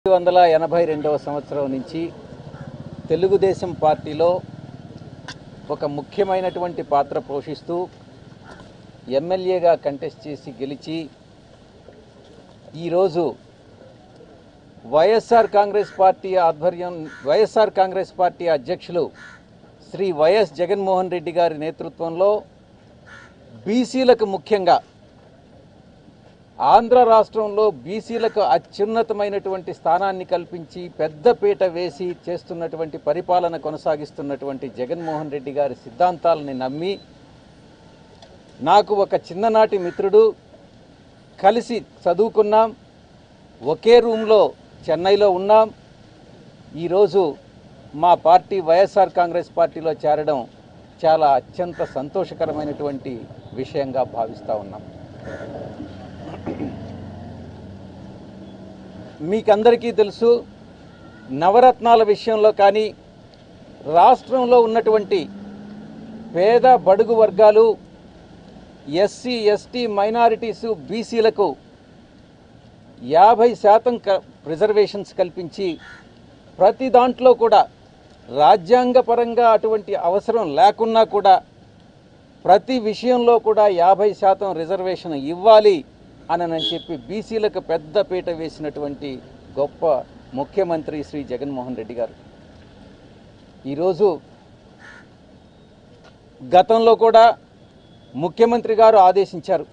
పంతొమ్మిది వందల ఎనభై రెండవ సంవత్సరం నుంచి తెలుగుదేశం పార్టీలో ఒక ముఖ్యమైనటువంటి పాత్ర పోషిస్తూ ఎమ్మెల్యేగా కంటెస్ట్ చేసి గెలిచి ఈరోజు వైఎస్ఆర్ కాంగ్రెస్ పార్టీ ఆధ్వర్యం వైఎస్ఆర్ కాంగ్రెస్ పార్టీ అధ్యక్షులు శ్రీ వైఎస్ జగన్మోహన్ రెడ్డి గారి నేతృత్వంలో బీసీలకు ముఖ్యంగా ఆంధ్ర రాష్ట్రంలో బీసీలకు అత్యున్నతమైనటువంటి స్థానాన్ని కల్పించి పెద్దపీట వేసి చేస్తున్నటువంటి పరిపాలన కొనసాగిస్తున్నటువంటి జగన్మోహన్ రెడ్డి గారి సిద్ధాంతాలని నమ్మి నాకు ఒక చిన్ననాటి మిత్రుడు కలిసి చదువుకున్నాం ఒకే రూమ్లో చెన్నైలో ఉన్నాం ఈరోజు మా పార్టీ వైఎస్ఆర్ కాంగ్రెస్ పార్టీలో చేరడం చాలా అత్యంత సంతోషకరమైనటువంటి విషయంగా భావిస్తూ ఉన్నాం మీకందరికీ తెలుసు నవరత్నాల విషయంలో కానీ రాష్ట్రంలో ఉన్నటువంటి పేద బడుగు వర్గాలు ఎస్సీ ఎస్టీ మైనారిటీసు బీసీలకు యాభై శాతం క రిజర్వేషన్స్ కల్పించి ప్రతి దాంట్లో కూడా రాజ్యాంగపరంగా అటువంటి అవసరం లేకున్నా కూడా ప్రతి విషయంలో కూడా యాభై శాతం రిజర్వేషన్ ఇవ్వాలి అని చెప్పి బీసీలకు పెద్ద పీట వేసినటువంటి గొప్ప ముఖ్యమంత్రి శ్రీ జగన్మోహన్ రెడ్డి గారు ఈరోజు గతంలో కూడా ముఖ్యమంత్రి గారు ఆదేశించారు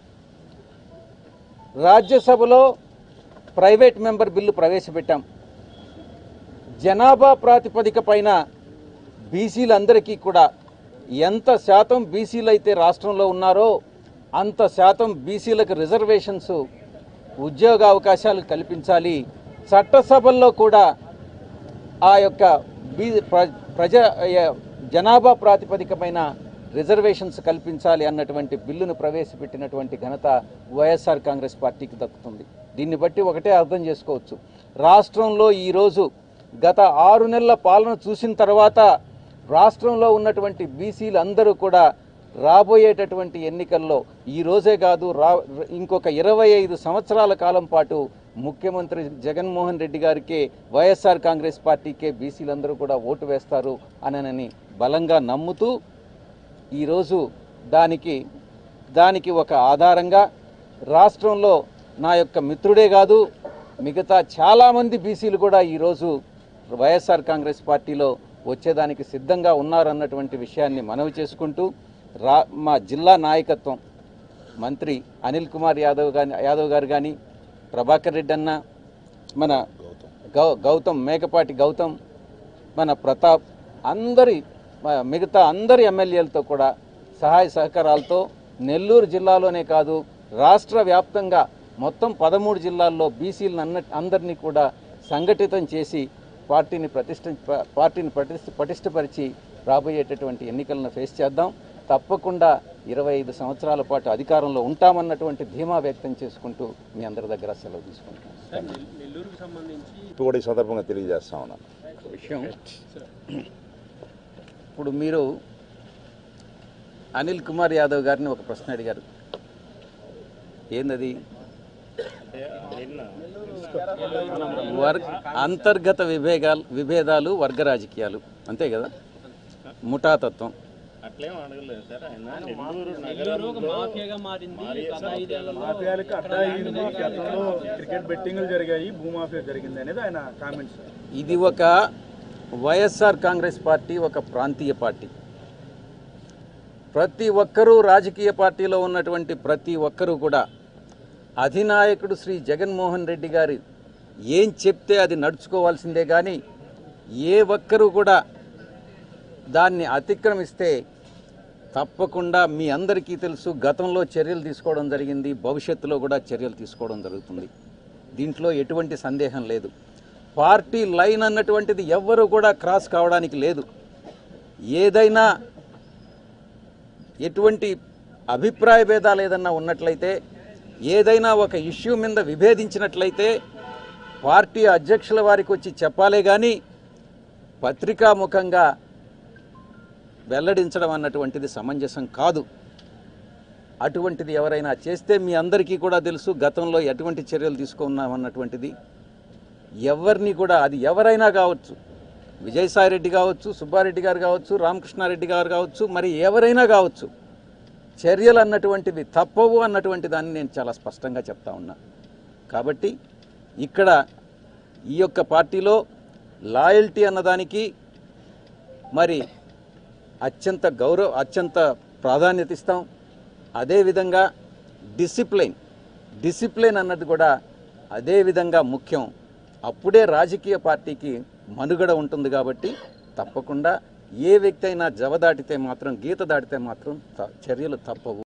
రాజ్యసభలో ప్రైవేట్ మెంబర్ బిల్లు ప్రవేశపెట్టాం జనాభా ప్రాతిపదిక పైన బీసీలందరికీ కూడా ఎంత శాతం బీసీలు అయితే రాష్ట్రంలో ఉన్నారో అంత శాతం బీసీలకు రిజర్వేషన్స్ ఉద్యోగ అవకాశాలు కల్పించాలి చట్టసభల్లో కూడా ఆ యొక్క బీ ప్ర- ప్రజ య- జనాభా ప్రాతిపదికమైన రిజర్వేషన్స్ కల్పించాలి అన్నటువంటి బిల్లును ప్రవేశపెట్టినటువంటి ఘనత వైఎస్ఆర్ కాంగ్రెస్ పార్టీకి దక్కుతుంది దీన్ని బట్టి ఒకటే అర్థం చేసుకోవచ్చు రాష్ట్రంలో ఈరోజు గత ఆరు నెలల పాలన చూసిన తర్వాత రాష్ట్రంలో ఉన్నటువంటి బీసీలు అందరూ కూడా రాబోయేటటువంటి ఎన్నికల్లో ఈ రోజే కాదు రా ఇంకొక ఇరవై ఐదు సంవత్సరాల కాలం పాటు ముఖ్యమంత్రి జగన్మోహన్ రెడ్డి గారికే వైఎస్ఆర్ కాంగ్రెస్ పార్టీకే బీసీలందరూ కూడా ఓటు వేస్తారు అనని బలంగా నమ్ముతూ ఈరోజు దానికి దానికి ఒక ఆధారంగా రాష్ట్రంలో నా యొక్క మిత్రుడే కాదు మిగతా చాలామంది బీసీలు కూడా ఈరోజు వైఎస్ఆర్ కాంగ్రెస్ పార్టీలో వచ్చేదానికి సిద్ధంగా ఉన్నారన్నటువంటి విషయాన్ని మనవి చేసుకుంటూ రా మా జిల్లా నాయకత్వం మంత్రి అనిల్ కుమార్ యాదవ్ గాని యాదవ్ గారు కానీ ప్రభాకర్ రెడ్డి అన్న మన గౌ గౌతమ్ మేకపాటి గౌతమ్ మన ప్రతాప్ అందరి మ- మిగతా అందరి ఎమ్మెల్యేలతో కూడా సహాయ సహకారాలతో నెల్లూరు జిల్లాలోనే కాదు రాష్ట్ర వ్యాప్తంగా మొత్తం పదమూడు జిల్లాల్లో బీసీలను అన్న అందరినీ కూడా సంఘటితం చేసి పార్టీని ప్రతిష్ఠ ప- పార్టీని పటిష్ట పటిష్టపరిచి రాబోయేటటువంటి ఎన్నికలను ఫేస్ చేద్దాం తప్పకుండా ఇరవై ఐదు సంవత్సరాల పాటు అధికారంలో ఉంటామన్నటువంటి ధీమా వ్యక్తం చేసుకుంటూ మీ అందరి దగ్గర సెలవు తీసుకుంటాం కూడా ఈ సందర్భంగా తెలియజేస్తా ఉన్నాను విషయం ఇప్పుడు మీరు అనిల్ కుమార్ యాదవ్ గారిని ఒక ప్రశ్న అడిగారు ఏందది వర్ అంతర్గత విభేగాలు విభేదాలు వర్గ రాజకీయాలు అంతే కదా ముఠాతత్వం అట్లేం అడగలేదు సార్ ఆయన నెల్లూరు నగరంలో మాఫియాలకు అడ్డా అయింది గతంలో క్రికెట్ బెట్టింగ్లు జరిగాయి భూమాఫియా జరిగింది అనేది ఆయన కామెంట్స్ ఇది ఒక వైఎస్ఆర్ కాంగ్రెస్ పార్టీ ఒక ప్రాంతీయ పార్టీ ప్రతి ఒక్కరూ రాజకీయ పార్టీలో ఉన్నటువంటి ప్రతి ఒక్కరూ కూడా అధినాయకుడు శ్రీ జగన్మోహన్ రెడ్డి గారి ఏం చెప్తే అది నడుచుకోవాల్సిందే కానీ ఏ ఒక్కరూ కూడా దాన్ని అతిక్రమిస్తే తప్పకుండా మీ అందరికీ తెలుసు గతంలో చర్యలు తీసుకోవడం జరిగింది భవిష్యత్తులో కూడా చర్యలు తీసుకోవడం జరుగుతుంది దీంట్లో ఎటువంటి సందేహం లేదు పార్టీ లైన్ అన్నటువంటిది ఎవ్వరూ కూడా క్రాస్ కావడానికి లేదు ఏదైనా ఎటువంటి అభిప్రాయ భేదాలు ఏదన్నా ఉన్నట్లయితే ఏదైనా ఒక ఇష్యూ మీద విభేదించినట్లయితే పార్టీ అధ్యక్షుల వారికి వచ్చి చెప్పాలే కానీ పత్రికాముఖంగా వెల్లడించడం అన్నటువంటిది సమంజసం కాదు అటువంటిది ఎవరైనా చేస్తే మీ అందరికీ కూడా తెలుసు గతంలో ఎటువంటి చర్యలు తీసుకున్నామన్నటువంటిది ఎవరిని కూడా అది ఎవరైనా కావచ్చు విజయసాయి రెడ్డి కావచ్చు సుబ్బారెడ్డి గారు కావచ్చు రామకృష్ణారెడ్డి గారు కావచ్చు మరి ఎవరైనా కావచ్చు చర్యలు అన్నటువంటివి తప్పవు అన్నటువంటి దాన్ని నేను చాలా స్పష్టంగా చెప్తా ఉన్నా కాబట్టి ఇక్కడ ఈ యొక్క పార్టీలో లాయల్టీ అన్నదానికి మరి అత్యంత గౌరవ అత్యంత ప్రాధాన్యత ఇస్తాం అదేవిధంగా డిసిప్లిన్ డిసిప్లిన్ అన్నది కూడా అదే విధంగా ముఖ్యం అప్పుడే రాజకీయ పార్టీకి మనుగడ ఉంటుంది కాబట్టి తప్పకుండా ఏ వ్యక్తి అయినా జవ దాటితే మాత్రం గీత దాటితే మాత్రం త- చర్యలు తప్పవు